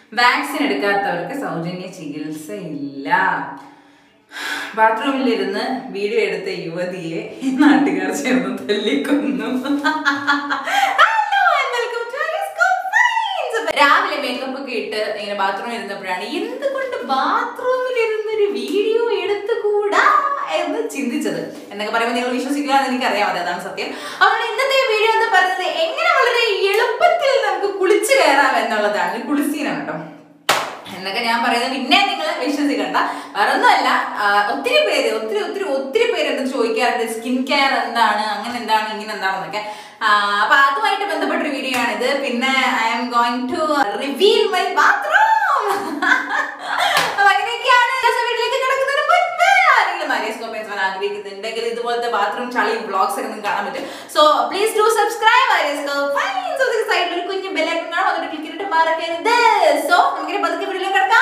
Vaccine എടുക്കാത്തവർക്ക് സൗജന്യ ചികിത്സ ഇല്ല ബാത്റൂമിലിരുന്ന് വീഡിയോ എടുത്ത യുവതിയെ നാട്ടുകാർ ചേർന്ന് തല്ലിക്കൊന്നു Hello and welcome to Ariscope Finds. അപ്പൊ രാവിലെ മേക്കപ്പ് ഒക്കെ ഇട്ട് ഇങ്ങനെ ബാത്റൂമിൽ ഇരുന്നപ്പോഴാണ് എന്തുകൊണ്ട് ബാത്റൂമിൽ ഇരുന്നൊരു വീഡിയോ എടുത്തുകൂടാ എന്ന് ചിന്തിച്ചത് എന്നൊക്കെ പറയുമ്പോൾ നിങ്ങൾ വിശ്വസിക്കുക എന്ന് എനിക്കറിയാം അതെ അതാണ് സത്യം അതുകൊണ്ട് ഇന്നത്തെ വീഡിയോ എന്ന് പറയുന്നത് എങ്ങനെ വളരെ എളുപ്പത്തിൽ നമുക്ക് കുളിച്ചു കയറാം എന്നുള്ളതാണ് ഇത് കുളിസീനാണ് കേട്ടോ എന്നൊക്കെ ഞാൻ പറയുന്നത് പിന്നെ നിങ്ങൾ വിശ്വസിക്കണ്ട വേറൊന്നുമല്ല ആ, ഒത്തിരി പേര് ഒത്തിരി ഒത്തിരി ഒത്തിരി പേര് എന്ത് ചോദിക്കാറുണ്ട് സ്കിൻ കെയർ എന്താണ് അങ്ങനെ എന്താണ് ഇങ്ങനെ എന്താണെന്നൊക്കെ ആ, അപ്പൊ അതുമായിട്ട് ബന്ധപ്പെട്ടൊരു വീഡിയോ ആണിത് പിന്നെ I am going to reveal my bathroom അപ്പൊ അങ്ങനെയൊക്കെയാണ് ദിവസം വീട്ടിലേക്ക് കിടക്കുന്നതിന് മുൻപ് ആരെങ്കിലും മാരിയസ് വരാൻ ആഗ്രഹിക്കുന്നുണ്ടെങ്കിൽ ഇതുപോലത്തെ ബാത്റൂം ചളി വ്ളോഗ്സ് ഒക്കെ നിങ്ങൾക്ക് കാണാൻ പറ്റും സോ പ്ലീസ് ഡു സബ്സ്ക്രൈബ് മാരിയസ് സൈഡിൽ ഒരു കുഞ്ഞു ബെല്ലൈക്കൺ കാണും അതൊരു ക്ലിക്ക് ചെയ്തിട്ട് മറക്കരുത് സോ നമുക്കിനി പതുക്കെ വീട്ടിലേക്ക് കിടക്കാം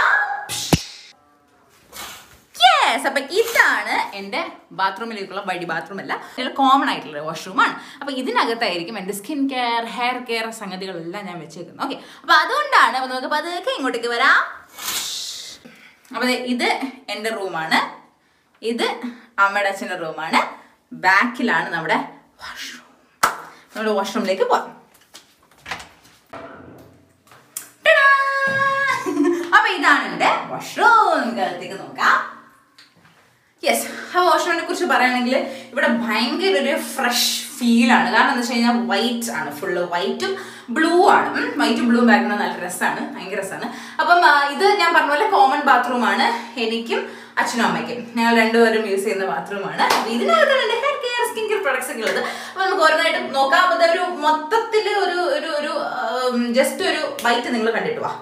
യെസ് അപ്പൊ ഇതാണ് എൻ്റെ ബാത്റൂമിലേക്കുള്ള വഴി ബാത്റൂം അല്ല ഇതിൽ കോമൺ ആയിട്ടുള്ള വാഷ്റൂമാണ് അപ്പൊ ഇതിനകത്തായിരിക്കും എൻ്റെ സ്കിൻ കെയർ ഹെയർ കെയർ സംഗതികളെല്ലാം ഞാൻ വെച്ചേക്കുന്നത് ഓക്കെ അപ്പൊ അതുകൊണ്ടാണ് അപ്പൊ നമുക്ക് പതുക്കെ ഇങ്ങോട്ടേക്ക് വരാം അപ്പൊ ദേ ഇത് എൻ്റെ റൂമാണ് ഇത് അമ്മയുടെ അച്ഛൻ്റെ റൂമാണ് ബാക്കിലാണ് നമ്മുടെ വാഷ്റൂം നമ്മുടെ വാഷ്റൂമിലേക്ക് പോവാം ടാ! അപ്പൊ ഇതാണ് എൻ്റെ വാഷ്റൂം നമുക്ക് അകത്തേക്ക് നോക്കാം യെസ് ആ വാഷ്റൂമിനെ കുറിച്ച് പറയുകയാണെങ്കിൽ ഇവിടെ ഭയങ്കര ഒരു ഫ്രഷ് ഫീലാണ് കാരണം എന്താ വെച്ച് കഴിഞ്ഞാൽ വൈറ്റ് ആണ് ഫുള്ള് വൈറ്റും ബ്ലൂ ആണ് വൈറ്റും ബ്ലൂ ബാക്ക്ഗ്രൗണ്ട് നല്ല രസമാണ് ഭയങ്കര രസമാണ് അപ്പം ആ, ഇത് ഞാൻ പറഞ്ഞ പോലെ കോമൺ ബാത്റൂം ആണ് എനിക്കും അച്ഛനും അമ്മയ്ക്കും ഞങ്ങൾ രണ്ടുപേരും യൂസ് ചെയ്യുന്ന ബാത്റൂമാണ് അപ്പൊ ഇതിനകത്താണ് എൻ്റെ hair care skin care products ഒക്കെ ഉള്ളത് അപ്പൊ നമുക്ക് ഓരോന്നായിട്ട് നോക്കാം അപ്പൊ ഒരു മൊത്തത്തിൽ ഒരു ഒരു ഒരു ജസ്റ്റ് ഒരു വൈറ്റ് നിങ്ങൾ കണ്ടിട്ട് വാ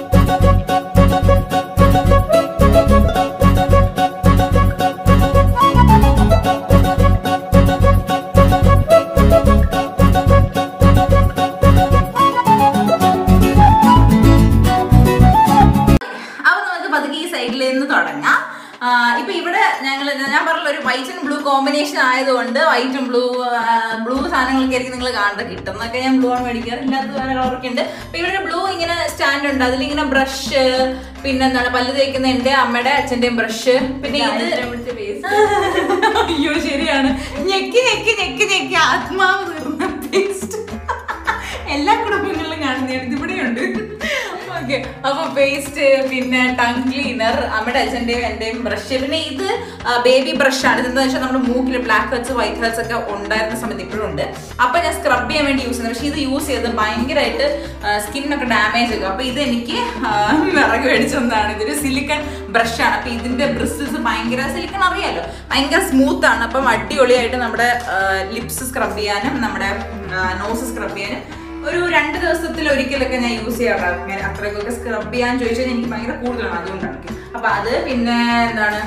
അപ്പൊ നമുക്ക് പതുക്കെ ഈ സൈഡിൽ നിന്ന് തുടങ്ങാം ആ, ഇപ്പൊ ഇവിടെ ഞങ്ങൾ ഞാൻ പറഞ്ഞ ഒരു വൈറ്റ് ആൻഡ് ബ്ലൂ കോമ്പിനേഷൻ ആയതുകൊണ്ട് വൈറ്റും ബ്ലൂ ബ്ലൂ സാധനങ്ങളൊക്കെ ആയിരിക്കും നിങ്ങൾ കാണേണ്ടത് കിട്ടുന്നൊക്കെ ഞാൻ ബ്ലൂ ആണ് മേടിക്കാറ് ഇല്ലാത്ത വേറെ കളറൊക്കെ ഉണ്ട് അപ്പൊ ഇവിടെ ബ്ലൂ ഇങ്ങനെ സ്റ്റാൻഡ് ഉണ്ട് അതിലിങ്ങനെ ബ്രഷ് പിന്നെ എന്താണ് പല്ല് തേക്കുന്ന എന്റെ അമ്മയുടെ അച്ഛന്റെയും ബ്രഷ് പിന്നെ ഇത് അയ്യോ ശരിയാണ് ഞെക്കി ഞെക്കി ഞെക്കി ഞെക്കി ആത്മാവ് തീർന്ന പേസ്റ്റ് എല്ലാ കുടുംബങ്ങളിലും കാണുന്നതാണ് ഇതിവിടെയുണ്ട് ഓക്കെ അപ്പൊ പേസ്റ്റ് പിന്നെ ടങ് ക്ലീനർ അമ്മയുടെ അച്ഛൻ്റെയും എൻ്റെയും ബ്രഷ് പിന്നെ ഇത് ബേബി ബ്രഷ് ആണ് ഇതെന്താ വെച്ചാൽ നമ്മുടെ മൂക്കിൽ ബ്ലാക്ക് ഹെഡ്സ് വൈറ്റ് ഹെഡ്സ് ഒക്കെ ഉണ്ടായിരുന്ന സമയത്ത് ഇപ്പോഴും ഉണ്ട് അപ്പൊ ഞാൻ സ്ക്രബ് ചെയ്യാൻ വേണ്ടി യൂസ് ചെയ്യുന്നത് പക്ഷെ ഇത് യൂസ് ചെയ്ത് ഭയങ്കരമായിട്ട് സ്കിന്നൊക്കെ ഡാമേജ് ഒക്കെ അപ്പൊ ഇത് എനിക്ക് ആ, വിറക് മേടിച്ചതാണ് ഇതൊരു സിലിക്കൺ ബ്രഷ് ആണ് അപ്പൊ ഇതിന്റെ ബ്രിസിൽസ് ഭയങ്കര സിലിക്കൺ അറിയാലോ ഭയങ്കര സ്മൂത്ത് ആണ് അപ്പം അടിപൊളിയായിട്ട് നമ്മുടെ ലിപ്സ് സ്ക്രബ് ചെയ്യാനും നമ്മുടെ നോസ് സ്ക്രബ് ചെയ്യാനും ഒരു രണ്ട് ദിവസത്തിൽ ഒരിക്കലൊക്കെ ഞാൻ യൂസ് ചെയ്യാറുണ്ട് അങ്ങനെ അത്രയ്ക്കൊക്കെ സ്ക്രബ് ചെയ്യാൻ ചോദിച്ചാൽ എനിക്ക് ഭയങ്കര കൂടുതലാണ് അതുകൊണ്ടാണ് അപ്പൊ അത് പിന്നെ എന്താണ്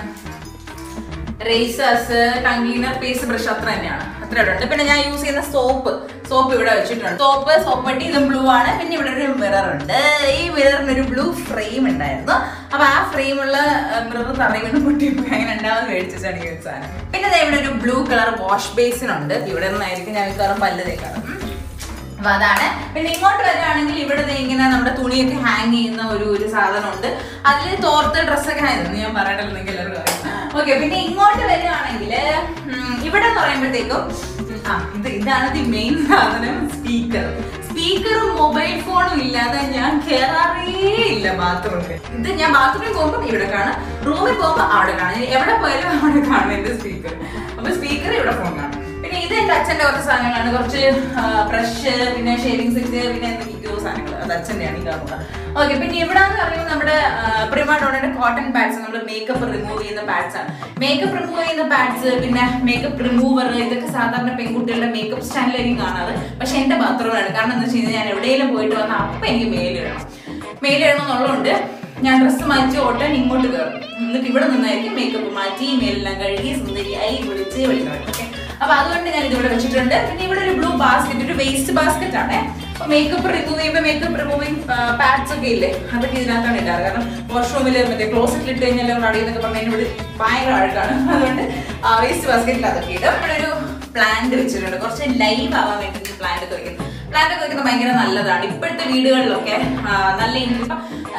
razors tongue cleaner paste brush അത്ര തന്നെയാണ് അത്ര ഇവിടെ ഉണ്ട് പിന്നെ ഞാൻ യൂസ് ചെയ്യുന്ന സോപ്പ് സോപ്പ് ഇവിടെ വെച്ചിട്ടുണ്ട് സോപ്പ് സോപ്പ് വണ്ടി ഇതും ബ്ലൂ ആണ് പിന്നെ ഇവിടെ ഒരു മിറർ ഉണ്ട് ഈ മിററിന് ഒരു ബ്ലൂ ഫ്രെയിം ഉണ്ടായിരുന്നു അപ്പൊ ആ ഫ്രെയിമുള്ള മിറർ തറയിൽ വീണ് പൊട്ടിപ്പോയി അങ്ങനെ ഉണ്ടാവുന്ന മേടിച്ചാണ് ഈ ഒരു സാധനം പിന്നെ ദേ ഇവിടെ ഒരു ബ്ലൂ കളർ വാഷ് ബേസിൻ ഉണ്ട് ഇവിടെ നിന്നായിരിക്കും ഞാൻ മിക്കവാറും പല്ല് തേക്കാറ് ഉം. അപ്പൊ അതാണ് പിന്നെ ഇങ്ങോട്ട് വരികയാണെങ്കിൽ ഇവിടെ ദേ ഇങ്ങനെ നമ്മുടെ തുണിയൊക്കെ ഹാങ് ചെയ്യുന്ന ഒരു ഒരു സാധനമുണ്ട് അതിൽ തോർത്ത ഡ്രസ്സൊക്കെ ഹാങ് ഞാൻ പറയണമെന്നെങ്കിൽ എല്ലാവരും അറിയാം ഓക്കെ പിന്നെ ഇങ്ങോട്ട് വരികയാണെങ്കിൽ ഇവിടെ എന്ന് പറയുമ്പോഴത്തേക്കും ഉം, ആ ഇത് ഇതാണ് ദി മെയിൻ സാധനം സ്പീക്കർ സ്പീക്കറും മൊബൈൽ ഫോണും ഇല്ലാതെ ഞാൻ കേറാറേ ഇല്ല ബാത്റൂമിൽ ഇത് ഞാൻ ബാത്റൂമിൽ പോകുമ്പോൾ ഇവിടെ കാണും റൂമിൽ പോകുമ്പോൾ അവിടെ കാണും ഇനി എവിടെ പോയാലും അവിടെ കാണും എന്റെ സ്പീക്കർ അപ്പൊ സ്പീക്കർ ഇവിടെ ഫോൺ കാണും പിന്നെ ഇത് എന്റെ അച്ഛന്റെ കുറച്ച് സാധനങ്ങളാണ് കുറച്ച് ബ്രഷ് പിന്നെ ഷേവിംഗ് സെറ്റ് പിന്നെ എന്തൊക്കെയോ സാധനങ്ങൾ അത് അച്ഛൻ്റെയാണ് ഈ കാണുന്നത് ഓക്കെ പിന്നെ ഇവിടെ എന്ന് പറയുമ്പോൾ നമ്മുടെ പ്രിമാഡോണയുടെ കോട്ടൺ പാഡ്സ് നമ്മൾ മേക്കപ്പ് റിമൂവ് ചെയ്യുന്ന പാഡ്സ് ആണ് മേക്കപ്പ് റിമൂവ് ചെയ്യുന്ന പാഡ്സ് പിന്നെ മേക്കപ്പ് റിമൂവർ ഇതൊക്കെ സാധാരണ പെൺകുട്ടികളുടെ മേക്കപ്പ് സ്റ്റാൻഡിലായിരിക്കും കാണാറ് പക്ഷെ എന്റെ ബാത്റൂമിലാണ് കാരണം എന്താ വെച്ച് കഴിഞ്ഞാൽ ഞാൻ എവിടെയെങ്കിലും പോയിട്ട് വന്ന അപ്പം എനിക്ക് മേലിടണം മേലിടണം എന്നുള്ളതുകൊണ്ട് ഞാൻ ഡ്രസ്സ് മാറ്റി ഓട്ടാൻ ഇങ്ങോട്ട് കയറും എന്നിട്ട് ഇവിടെ നിന്നായിരിക്കും മേക്കപ്പ് മാറ്റി മേലെല്ലാം കഴുകി സുന്ദരിയായി വിളിച്ച് വിളിക്കണം ഓക്കെ അപ്പൊ അതുകൊണ്ട് ഞാൻ ഇതിവിടെ വെച്ചിട്ടുണ്ട് പിന്നെ ഇവിടെ ഒരു ബ്ലൂ ബാസ്ക്കറ്റ് ഒരു വേസ്റ്റ് ബാസ്ക്കറ്റ് ആണ് മേക്കപ്പ് റിമൂവ് ചെയ്യുമ്പോൾ മേക്കപ്പ് റിമൂവിങ് പാഡ്സ് ഒക്കെ ഇല്ലേ അതൊക്കെ ഇതിനകത്താണ് ഇടാറ് കാരണം വാഷ്റൂമിൽ മറ്റേ ക്ലോസറ്റിൽ ഇട്ട് കഴിഞ്ഞാൽ അടിയെന്നൊക്കെ പറഞ്ഞു കഴിഞ്ഞാൽ ഇവിടെ ഭയങ്കര അഴുക്കാണ് അതുകൊണ്ട് വേസ്റ്റ് ബാസ്ക്കറ്റിൽ അതൊക്കെ ഇടും ഇവിടെ ഒരു പ്ലാന്റ് വെച്ചിട്ടുണ്ട് കുറച്ച് ലൈവ് ആവാൻ വേണ്ടി പ്ലാന്റ് ഒക്കെ വെക്കുന്നത് പ്ലാന്റ് ഒക്കെ വെക്കുന്നത് ഭയങ്കര നല്ലതാണ് ഇപ്പോഴത്തെ വീടുകളിലൊക്കെ ആ, നല്ല ഇപ്പം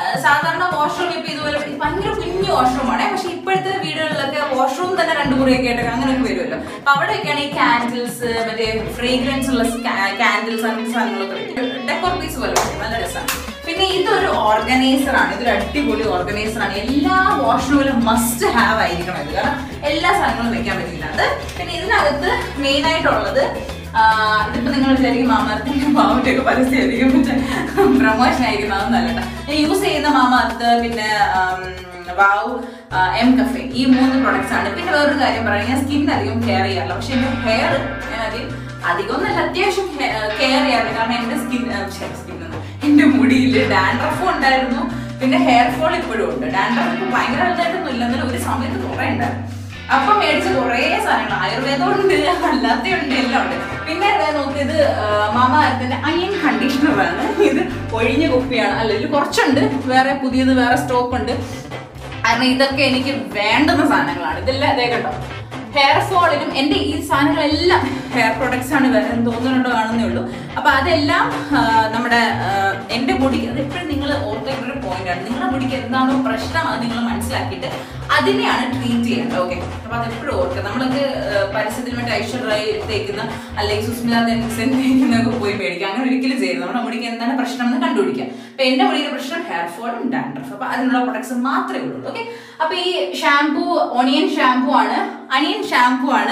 സാധാരണ വാഷ്റൂം ഇപ്പൊ ഇതുപോലെ ഭയങ്കര കുഞ്ഞു വാഷ്റൂമാണ് പക്ഷെ ഇപ്പോഴത്തെ വീടുകളിലൊക്കെ വാഷ്റൂം തന്നെ രണ്ടു മുറിയൊക്കെ ആയിട്ടൊക്കെ അങ്ങനെയൊക്കെ വരുമല്ലോ അപ്പൊ അവിടെയൊക്കെയാണ് ഈ കാൻഡിൽസ് മറ്റേ ഫ്രേഗ്രൻസ് ഉള്ള കാൻഡിൽസ് അങ്ങനത്തെ സാധനങ്ങളൊക്കെ ഡെക്കോർ പീസ് പോലെ വരും. നല്ല രസമാണ് പിന്നെ ഇതൊരു ഓർഗനൈസർ ആണ് ഇതൊരു അടിപൊളി ഓർഗനൈസർ ആണ് എല്ലാ വാഷ്റൂമിലും മസ്റ്റ് ഹാവ് ആയിരിക്കണം ഇത് കാരണം എല്ലാ സാധനങ്ങളും വെക്കാൻ പറ്റില്ല അത് പിന്നെ ഇതിനകത്ത് മെയിൻ ആയിട്ടുള്ളത് ആ, ഇതിപ്പോ നിങ്ങൾ വിചാരിക്കും മാമാർത്തിന്റെ മാവിന്റെ ഒക്കെ പരസ്യമായിരിക്കും പക്ഷെ പ്രൊമോഷൻ ആയിരിക്കും അതൊന്നല്ല കേട്ടോ ഞാൻ യൂസ് ചെയ്യുന്ന മാമാർത്ത് പിന്നെ ആം, വാവ് എം കഫെ ഈ മൂന്ന് പ്രൊഡക്ട്സ് ആണ് പിന്നെ വേറൊരു കാര്യം പറയാം ഞാൻ സ്കിൻ അധികം കെയർ ചെയ്യാറില്ല പക്ഷെ എന്റെ ഹെയർ ഞാൻ അധികം അധികം ഒന്നല്ല അത്യാവശ്യം കെയർ ചെയ്യാറുണ്ട് കാരണം എന്റെ സ്കിൻ സ്കിൻ എന്റെ മുടിയിൽ ഡാൻഡ്രഫും ഉണ്ടായിരുന്നു പിന്നെ ഹെയർ ഫോൾ ഇപ്പോഴും ഉണ്ട് ഡാൻഡ്രഫ് ഇപ്പൊ ഭയങ്കര വലുതായിട്ടൊന്നും ഇല്ല എന്നാലും ഒരു സമയത്ത് കുറെ ഉണ്ടായിരുന്നു അപ്പൊ മേടിച്ച കുറേ സാധനങ്ങൾ ആയുർവേദം ഉണ്ട് അല്ലാത്തയുണ്ട് എല്ലാം ഉണ്ട് പിന്നെ ദേ നോക്ക് ഇത് മാമ അർത്തിന്റെ അയൺ കണ്ടീഷണറാണ് ഇത് ഒഴിഞ്ഞ കുപ്പിയാണ് അല്ല ഇതിൽ കുറച്ചുണ്ട് വേറെ പുതിയത് വേറെ സ്റ്റോക്ക് ഉണ്ട് കാരണം ഇതൊക്കെ എനിക്ക് വേണ്ടുന്ന സാധനങ്ങളാണ് ഇതെല്ലാം അതേ കണ്ടോ ഹെയർ ഫോളിനും എൻ്റെ ഈ സാധനങ്ങളെല്ലാം ഹെയർ പ്രൊഡക്ട്സ് ആണ് വരുന്നത് തോന്നുന്നുണ്ടോ കാണുന്നേ ഉള്ളൂ അപ്പൊ അതെല്ലാം ആ, നമ്മുടെ ആ, എൻ്റെ മുടിക്ക് അത് എപ്പോഴും നിങ്ങൾ ഓർത്തേക്കുന്ന ഒരു പോയിന്റ് ആണ് നിങ്ങളുടെ മുടിക്ക് എന്താണോ പ്രശ്നം അത് നിങ്ങൾ മനസ്സിലാക്കിയിട്ട് അതിനെയാണ് ട്രീറ്റ് ചെയ്യേണ്ടത് ഓക്കെ അപ്പൊ അത് എപ്പോഴും ഓർക്കുക നമ്മളൊക്കെ ആ, പരസ്യത്തിൽ മറ്റേ ഐശ്വര്യ തേക്കുന്ന അല്ലെങ്കിൽ സുസ്മിത സെൻ തേക്കുന്നൊക്കെ പോയി മേടിക്കുക അങ്ങനെ ഒരിക്കലും ചെയ്യരുത് നമ്മുടെ മുടിക്ക് എന്താണ് പ്രശ്നം എന്ന് കണ്ടുപിടിക്കുക അപ്പൊ എന്റെ മുടിയുടെ പ്രശ്നം ഹെയർ ഫോളും ഡാൻഡ്രഫ് അപ്പൊ അതിനുള്ള പ്രൊഡക്ട്സ് മാത്രമേ ഉള്ളൂ ഓക്കെ അപ്പൊ ഈ ഷാംപൂ ഒണിയൻ ഷാംപൂ ആണ് അണിയൻ ഷാംപൂ ആണ്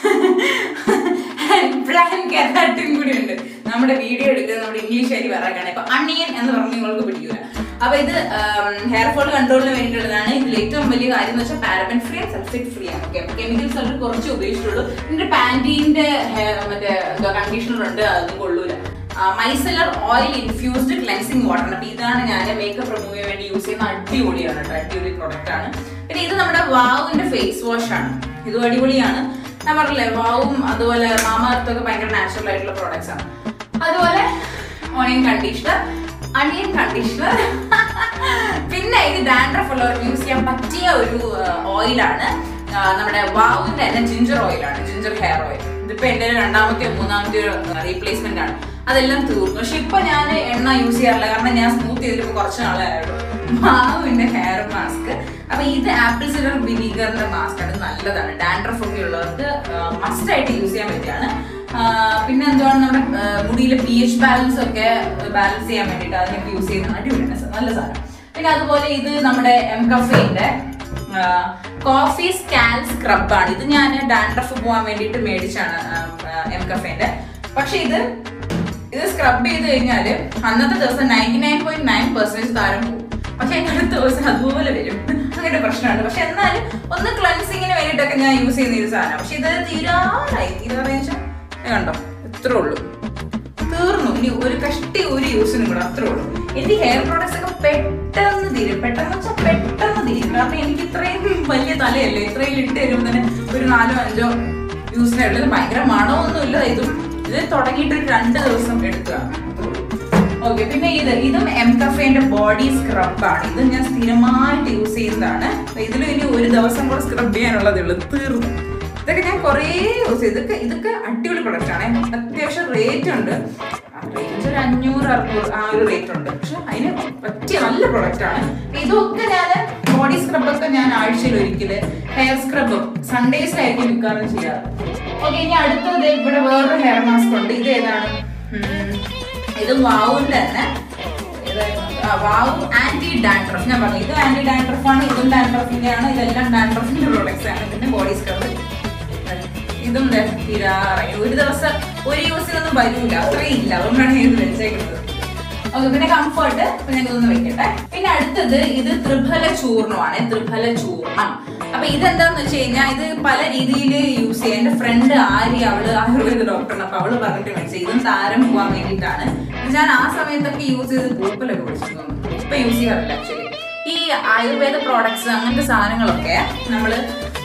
പ്ലാൻ കെരാട്ടിൻ കൂടി ഉണ്ട് നമ്മുടെ വീഡിയോ എടുക്കുന്നത് നമ്മുടെ ഇംഗ്ലീഷ് ആയി വരാക്കാണ് ഇപ്പൊ അണിയൻ എന്ന് പറഞ്ഞ് നിങ്ങൾക്ക് പിടിക്കൂല അപ്പൊ ഇത് ഹെയർ ഫോൾ കൺട്രോളിന് വേണ്ടിയിട്ടുള്ളതാണ് ഇതിൽ ഏറ്റവും വലിയ കാര്യം എന്ന് വെച്ചാൽ പാരബൻ ഫ്രീ സൾഫേറ്റ് ഫ്രീ ആണ് കെമിക്കൽസ് അവർ കുറച്ച് ഉപയോഗിച്ചിട്ടുള്ളൂ ഇതിന്റെ പാൻറ്റീന്റെ മറ്റേ കണ്ടീഷണർ ഉണ്ട് അതൊന്നും കൊള്ളൂല micellar oil infused cleansing water അപ്പൊ ഇതാണ് ഞാൻ മേക്കപ്പ് റിമൂവ് ചെയ്യാൻ വേണ്ടി യൂസ് ചെയ്യുന്ന അടിപൊളിയാണ് കേട്ടോ അടിപൊളി പ്രൊഡക്റ്റ് ആണ് പിന്നെ ഇത് നമ്മുടെ വാവുവിന്റെ ഫേസ് വാഷ് ആണ് ഇതും അടിപൊളിയാണ് ഞാൻ പറഞ്ഞില്ലേ വാവും അതുപോലെ മാമാർത്തൊക്കെ ഭയങ്കര നാച്ചുറൽ ആയിട്ടുള്ള പ്രോഡക്ട്സ് ആണ് അതുപോലെ ഓണിയൻ കണ്ടീഷണർ അണിയൻ കണ്ടീഷണർ പിന്നെ ഇത് ഡാൻഡ്രഫ് ഉള്ളവർക്ക് യൂസ് ചെയ്യാൻ പറ്റിയ ഒരു ഓയിലാണ് നമ്മുടെ വാവുവിന്റെ തന്നെ ജിഞ്ചർ ഓയിലാണ് ജിഞ്ചർ ഹെയർ ഓയിൽ ഇതിപ്പോ എന്റെ രണ്ടാമത്തെ മൂന്നാമത്തെ ഒരു റീപ്ലേസ്മെന്റ് ആണ് അതെല്ലാം തീർന്നു പക്ഷെ ഇപ്പൊ ഞാൻ എണ്ണ യൂസ് ചെയ്യാറില്ല കാരണം ഞാൻ സ്മൂത്ത് ചെയ്തിട്ട് കുറച്ച് നാളായുള്ളൂ മാവിന്റെ ഹെയർ മാസ്ക് അപ്പൊ ഇത് ആപ്പിൾ സിഡർ വിനീഗറിന്റെ മാസ്ക് ആണ് നല്ലതാണ് ഡാൻഡ്രഫ് ഒക്കെ ഉള്ളവർക്ക് മസ്റ്റ് ആയിട്ട് യൂസ് ചെയ്യാൻ പറ്റിയാണ് ആ, പിന്നെ എന്താണ് നമ്മുടെ മുടിയിലെ പി എച്ച് ബാലൻസ് ഒക്കെ ബാലൻസ് ചെയ്യാൻ വേണ്ടിയിട്ട് അതിനൊക്കെ യൂസ് ചെയ്യുന്ന അടിപൊളിയാണ് നല്ല സാധനം പിന്നെ അതുപോലെ ഇത് നമ്മുടെ എം കഫേന്റെ കോഫി സ്കാൽ സ്ക്രബ് ആണ് ഇത് ഞാൻ ഡാൻഡ്രഫ് പോകാൻ വേണ്ടിയിട്ട് മേടിച്ചാണ് എം കഫേന്റെ പക്ഷെ ഇത് ഇത് സ്ക്രബ് ചെയ്ത് കഴിഞ്ഞാല് അന്നത്തെ ദിവസം ninety nine point nine percentage താരം പോകും പക്ഷെ അതിന്റെ അടുത്ത ദിവസം അതുപോലെ വരും അങ്ങനെ പ്രശ്നമുണ്ട് പക്ഷെ എന്നാലും ഒന്ന് ക്ലൻസിങ്ങിന് വേണ്ടിയിട്ടൊക്കെ ഞാൻ യൂസ് ചെയ്യുന്ന ഒരു സാധനം പക്ഷെ ഇത് തീരാറായി തീരാറെന്ന് വെച്ചാൽ കണ്ടോ ഇത്രേ ഉള്ളൂ തീർന്നു ഇനി ഒരു കഷ്ടി ഒരു യൂസിനും കൂടെ അത്രേ ഉള്ളൂ എനിക്ക് ഹെയർ പ്രോഡക്ട്സ് ഒക്കെ പെട്ടെന്ന് തീരും പെട്ടെന്ന് വെച്ചാൽ പെട്ടെന്ന് തീരും കാരണം എനിക്ക് ഇത്രയും വലിയ തലയല്ലേ ഇത്രയും ഇട്ട് തരുമ്പോൾ തന്നെ ഒരു നാലോ അഞ്ചോ യൂസിനേ ഉള്ളൂ ഇത് ഭയങ്കര മണമൊന്നുമില്ല ഇതും ഇത് തുടങ്ങിയിട്ട് ഒരു രണ്ട് ദിവസം എടുക്കുക ഓക്കെ പിന്നെ ഇത് ഇതും എം കഫേന്റെ ബോഡി സ്ക്രബാണ് ഇത് ഞാൻ സ്ഥിരമായിട്ട് യൂസ് ചെയ്യുന്നതാണ് ഇതിലും ഇനി ഒരു ദിവസം കൂടെ സ്ക്രബ് ചെയ്യാനുള്ളതേ ഉള്ളൂ തീർന്നു ഇതൊക്കെ ഞാൻ കുറേ യൂസ് ചെയ്തു ഇതൊക്കെ ഇതൊക്കെ അടിപൊളി പ്രൊഡക്റ്റ് ആണ് അത്യാവശ്യം റേറ്റ് ഉണ്ട് റേഞ്ച് ഒരു അഞ്ഞൂറ് അറുന്നൂറ് ആ ഒരു റേറ്റ് ഉണ്ട് പക്ഷെ അതിന് പറ്റിയ നല്ല പ്രൊഡക്റ്റ് ആണ് ഇതൊക്കെ ഞാൻ ബോഡി സ്ക്രബൊക്കെ ഞാൻ ആഴ്ചയിൽ ഒരിക്കല് ഹെയർ സ്ക്രബും സൺഡേസിലായിരിക്കും മിക്കവാറും ചെയ്യാറ് ഓക്കെ ഇനി അടുത്തത് ദേ ഇവിടെ വേറൊരു ഹെയർ മാസ്ക് ഉണ്ട് ഇത് ഏതാണ് ഉം, ഇത് വാവുവിന്റെ തന്നെ ഏതായിരുന്നു? ആ, വാവ് ആന്റി ഡാൻഡ്രഫ് ഞാൻ പറഞ്ഞു ഇത് ആന്റി ഡാൻഡ്രഫ് ആണ് ഇതും ഡാൻഡ്രഫിന്റെ ആണ് ഇതെല്ലാം ഡാൻഡ്രഫിന്റെ പ്രോഡക്ട്സ് ആണ് പിന്നെ ബോഡി സ്ക്രബ് ഇതും ദേ തീരാറായി ഒരു ദിവസം ഒരു യൂസിനൊന്നും വരൂല അത്രയും ഇല്ല അതുകൊണ്ടാണ് ഞാൻ ഇത് വെച്ചേക്കുന്നത് ഓക്കെ പിന്നെ കംഫർട്ട് അപ്പൊ ഞാൻ ഇതൊന്ന് വെക്കട്ടെ പിന്നെ അടുത്തത് ഇത് ത്രിഫല ചൂർണമാണ് ത്രിഫല ചൂർണം അപ്പൊ ഇതെന്താന്ന് വെച്ച് കഴിഞ്ഞാൽ ഇത് പല രീതിയിൽ യൂസ് ചെയ്യാം എന്റെ ഫ്രണ്ട് ആര്യ അവള് ആയുർവേദ ഡോക്ടറാണ് അപ്പൊ അവള് പറഞ്ഞിട്ട് മേടിച്ചത് ഇതും താരം പോകാൻ വേണ്ടിയിട്ടാണ് ഞാൻ ആ സമയത്തൊക്കെ യൂസ് ചെയ്ത് പൂപ്പലൊക്കെ പിടിച്ചു ഇപ്പൊ യൂസ് ചെയ്യാറില്ല ആക്ച്വലി ഈ ആയുർവേദ പ്രോഡക്ട്സ് അങ്ങനത്തെ സാധനങ്ങളൊക്കെ നമ്മള്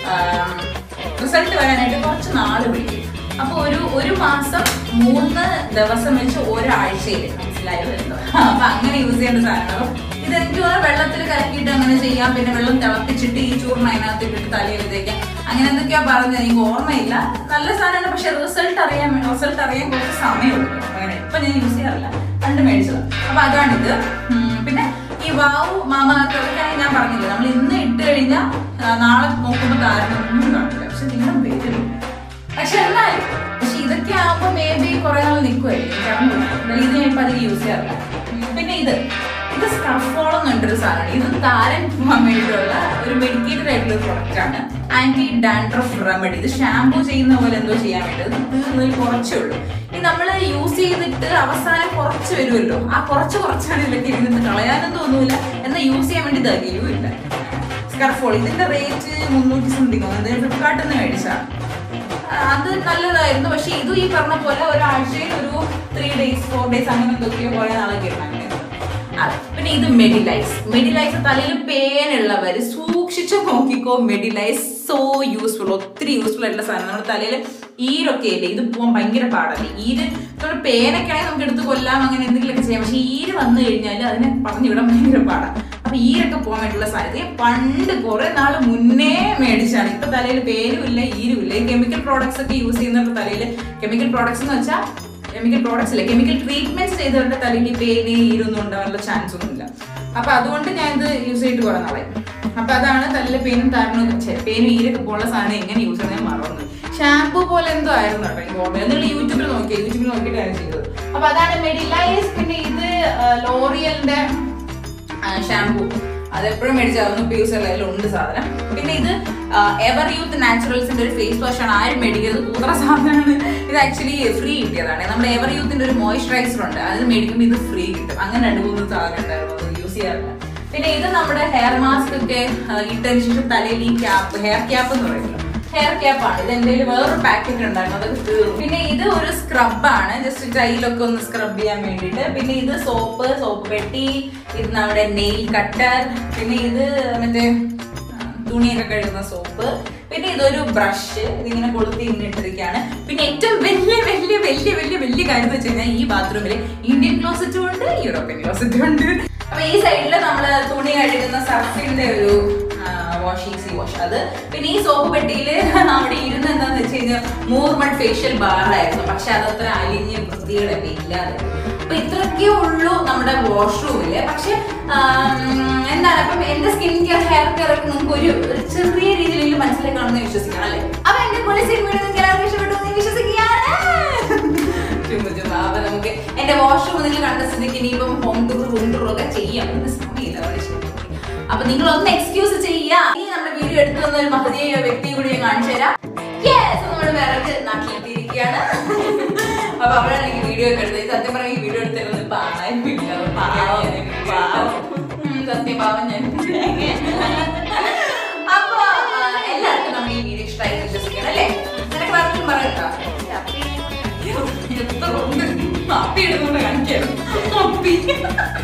റിസൾട്ട് വരാനായിട്ട് കുറച്ച് നാള് പിടിക്കും അപ്പൊ ഒരു ഒരു മാസം മൂന്ന് ദിവസം വെച്ച് ഒരാഴ്ചയിൽ മനസ്സിലായോ വരുന്നത് അപ്പൊ അങ്ങനെ യൂസ് ചെയ്യേണ്ട സാധനങ്ങൾ ഇത് എനിക്ക് തോന്നുന്നു വെള്ളത്തിൽ കലക്കിയിട്ട് അങ്ങനെ ചെയ്യാം പിന്നെ വെള്ളം തിളപ്പിച്ചിട്ട് ഈ ചൂർണ്ണ അതിനകത്ത് ഇട്ടിട്ട് തലയിൽ തേക്കാം അങ്ങനെ എന്തൊക്കെയാ പറഞ്ഞത് എനിക്ക് ഓർമ്മയില്ല നല്ല സാധനമാണ് പക്ഷെ റിസൾട്ട് അറിയാൻ റിസൾട്ട് അറിയാൻ കുറച്ച് സമയമുള്ളൂ അങ്ങനെ ഇപ്പൊ ഞാൻ യൂസ് ചെയ്യാറില്ല പണ്ട് മേടിച്ചത് അപ്പൊ അതാണിത് ഉം, പിന്നെ ഈ വാവ് മാമാർക്കൊക്കെ ഞാൻ പറഞ്ഞില്ല നമ്മൾ ഇന്ന് ഇട്ട് കഴിഞ്ഞാൽ നാളെ നോക്കുമ്പോൾ താരനൊന്നും കാണില്ല പക്ഷെ നിങ്ങൾ വരും പക്ഷെ എന്നാലും പക്ഷെ ഇതൊക്കെ ആകുമ്പോൾ മേ ബി കുറെ നാൾ നിൽക്കുമായിരിക്കും എനിക്ക് അറിഞ്ഞൂടാ. എന്തായാലും ഇത് ഞാൻ ഇപ്പം അധികം യൂസ് ചെയ്യാറില്ല ഉം, പിന്നെ ഇത് ഇത് സ്കഫോളം എന്നൊരു സാധനമാണ് ഇത് താരൻ പോകാൻ വേണ്ടിയിട്ടുള്ള ഒരു മെഡിക്കേറ്റഡ് ആയിട്ടുള്ള ഒരു പ്രൊഡക്റ്റ് ആണ് ആന്റി ഡാൻഡ്രഫ് റെമഡി ഇത് ഷാമ്പൂ ചെയ്യുന്ന പോലെ എന്തോ ചെയ്യാൻ വേണ്ടി ഇത് തീർന്നതിൽ കുറച്ചേ ഉള്ളൂ ഇത് നമ്മൾ യൂസ് ചെയ്തിട്ട് അവസാനം കുറച്ച് വരുമല്ലോ ആ കുറച്ച് കുറച്ചാണ് ഇതിലൊക്കെ ഇരുന്നിട്ട് കളയാനും തോന്നൂല എന്നാൽ യൂസ് ചെയ്യാൻ വേണ്ടി തികയുമില്ല സ്കർഫോൾ ഇതിന്റെ റേറ്റ് മുന്നൂറ്റി സംതിങ് ഫ്ലിപ്കാർട്ടിൽ നിന്ന് മേടിച്ചാണ് അത് നല്ലതായിരുന്നു പക്ഷെ ഇതും ഈ പറഞ്ഞ പോലെ ഒരാഴ്ചയിൽ ഒരു ത്രീ ഡേയ്സ് ഫോർ ഡേയ്സ് അങ്ങനെ എന്തൊക്കെയോ കുറെ നാളൊക്കെ ഉണ്ടായിരുന്നു അതെ പിന്നെ ഇത് മെഡിലൈസ് മെഡിലൈസ് തലയിൽ പേനുള്ളവർ സൂക്ഷിച്ചു നോക്കിക്കോ മെഡിലൈസ് സോ യൂസ്ഫുൾ ഒത്തിരി യൂസ്ഫുൾ ആയിട്ടുള്ള സാധനം നമ്മുടെ തലയിൽ ഈരൊക്കെ ഇല്ലേ ഇത് പോകാൻ ഭയങ്കര പാടല്ലേ ഈര് നമ്മൾ പേനൊക്കെ ആണെങ്കിൽ നമുക്ക് എടുത്ത് കൊല്ലാം അങ്ങനെ എന്തെങ്കിലുമൊക്കെ ചെയ്യാം പക്ഷെ ഈര് വന്നു കഴിഞ്ഞാൽ അതിനെ പറഞ്ഞു വിടാൻ ഭയങ്കര പാടാണ് അപ്പൊ ഈരൊക്കെ പോകാൻ വേണ്ടിയുള്ള സാധനം ഇത് ഞാൻ പണ്ട് കുറെ നാൾ മുന്നേ മേടിച്ചാണ് ഇപ്പൊ തലയിൽ പേരും ഇല്ല ഈരും ഇല്ല ഈ കെമിക്കൽ പ്രോഡക്ട്സ് ഒക്കെ യൂസ് ചെയ്യുന്നവരുടെ തലയിൽ കെമിക്കൽ പ്രോഡക്ട്സ് എന്ന് വെച്ചാൽ കെമിക്കൽ പ്രോഡക്ട്സ് ഇല്ല കെമിക്കൽ ട്രീറ്റ്മെന്റ്സ് ചെയ്തവരുടെ തലയിൽ ഈ പേന് ഈരൊന്നും ഉണ്ടാവാനുള്ള ചാൻസ് ഒന്നുമില്ല അപ്പൊ അതുകൊണ്ട് ഞാൻ ഇത് യൂസ് ചെയ്തിട്ട് കുറെ നാളായി അപ്പൊ അതാണ് തലയിലെ പേനും താരണവും പേനും ഈരൊക്കെ പോലുള്ള സാധനം എങ്ങനെ യൂസ് ചെയ്യുന്നത് മറന്നു ഷാമ്പു പോലെ എന്തോ ആയിരുന്നു കേട്ടോ എനിക്ക് ഓർമ്മ നിങ്ങൾ യൂട്യൂബിൽ നോക്കി യൂട്യൂബിൽ നോക്കിയിട്ടാണ് ചെയ്തത് അപ്പൊ അതാണ് മെഡിലൈസ് പിന്നെ ഇത് ലോറിയലിന്റെ ഷാമ്പു അതെപ്പോഴും മേടിച്ചായിരുന്നു പ്യൂസ് എല്ലാം ഉണ്ട് സാധനം പിന്നെ ഇത് എവർ യൂത്ത് നാച്ചുറൽസിന്റെ ഒരു ഫേസ് വാഷ് ആണ് ആരും മേടിക്കുന്നത് കൂത്ര സാധനമാണ് ഇത് ആക്ച്വലി ഫ്രീ കിട്ടിയതാണ് നമ്മുടെ എവർ യൂത്തിന്റെ ഒരു മോയ്സ്ചറൈസർ ഉണ്ട് അത് മേടിക്കുമ്പോൾ ഇത് ഫ്രീ കിട്ടും അങ്ങനെ രണ്ട് മൂന്ന് സാധനം ഉണ്ടായിരുന്നു അത് യൂസ് ചെയ്യാറില്ല പിന്നെ ഇത് നമ്മുടെ ഹെയർ മാസ്ക് ഒക്കെ ആ, ഇട്ടതിന് ശേഷം തലയിൽ ഈ ക്യാപ്പ് ഹെയർ ക്യാപ്പ് എന്ന് പറയുമല്ലോ ഹെയർ ക്യാപ്പ് ആണ് ഇത് എൻ്റെ വേറൊരു പാക്കറ്റ് ഉണ്ടായിരുന്നു അതൊക്കെ തീർന്നു പിന്നെ ഇത് ഒരു സ്ക്രബാണ് ജസ്റ്റ് കയ്യിലൊക്കെ ഒന്ന് സ്ക്രബ് ചെയ്യാൻ വേണ്ടിയിട്ട് പിന്നെ ഇത് സോപ്പ് സോപ്പ് പെട്ടി ഇത് നമ്മുടെ നെയിൽ കട്ടർ പിന്നെ ഇത് മറ്റേ ആ, തുണിയൊക്കെ കഴുകുന്ന സോപ്പ് പിന്നെ ഇതൊരു ബ്രഷ് ഇതിങ്ങനെ കൊളുത്തി ഇങ്ങനെ ഇട്ടിരിക്കുകയാണ് പിന്നെ ഏറ്റവും വലിയ വലിയ വലിയ വലിയ വലിയ കാര്യം എന്ന് വെച്ച് കഴിഞ്ഞാൽ ഈ ബാത്റൂമിൽ ഇന്ത്യൻ ക്ലോസറ്റും ഉണ്ട് യൂറോപ്യൻ ക്ലോസറ്റും ഉണ്ട് അപ്പൊ ഈ സൈഡിൽ നമ്മൾ തുണി കഴുകുന്ന സർഫിന്റെ ഒരു വാഷ് ഈസി വാഷ് അത് പിന്നെ ഈ സോപ്പ് പെട്ടിയിൽ അവിടെ ഇരുന്ന് എന്താന്ന് വെച്ച് കഴിഞ്ഞാൽ മൂർമൺ ഫേഷ്യൽ ബാറായിരുന്നു പക്ഷെ അതത്ര അലിഞ്ഞ് വൃത്തിയുടെ ഇല്ലാതെ അപ്പൊ ഇത്രയൊക്കെ ഉള്ളൂ നമ്മുടെ വാഷ്റൂമില് പക്ഷെ ആം, എന്താണ് അപ്പം എന്റെ സ്കിൻ കെയർ ഹെയർ കെയർ ഒക്കെ നിങ്ങൾക്ക് ഒരു ഒരു ചെറിയ രീതിയിൽ മനസ്സിലാക്കി കാണുന്ന വിശ്വസിക്കണം അല്ലേ അപ്പൊ എന്റെ പോളിസി വീഡിയോ നിങ്ങൾക്ക് എല്ലാവർക്കും ഇഷ്ടപ്പെട്ടു എന്ന് വിശ്വസിക്കുകയാണ് ചുമ്മാ ചുമ്മാ അപ്പൊ നമുക്ക് എന്റെ വാഷ്റൂം നിങ്ങൾ കണ്ട സ്ഥിതിക്ക് ഇനിയിപ്പം ഹോം ടൂർ റൂം ടൂർ ഒക്കെ ചെയ്യാം അതിന് സമയമില്ല അതുകൊണ്ട് ശരി. അപ്പൊ നിങ്ങൾ ഒന്ന് എക്സ്ക്യൂസ് ചെയ്യുക ഇനി നമ്മുടെ വീഡിയോ എടുത്തു തന്ന ഒരു മഹതീയ വ്യക്തിയെ കൂടി ഞാൻ കാണിച്ചു തരാം യെസ് നമ്മൾ വേറെ നാട്ടിലെത്തിയിരിക്കുകയാണ് അപ്പൊ അവരാണ് ഈ വീഡിയോ ഒക്കെ എടുത്തത് ഈ സത്യം പറഞ്ഞ ഈ വീഡിയോ എടുത്തിരുന്നത് പാവമില്ല പാവം പാവം ഉം, സത്യം പാവം ഞാൻ അപ്പൊ ആ, എല്ലാവർക്കും നമ്മൾ ഈ വീഡിയോ ഇഷ്ടമായി എന്ന് വിശ്വസിക്കണം അല്ലേ നിനക്ക് വേറെ പറയട്ടോ എത്ര ഉണ്ട് അപ്പി എടുത്തുകൊണ്ട് കാണിക്കാം അപ്പി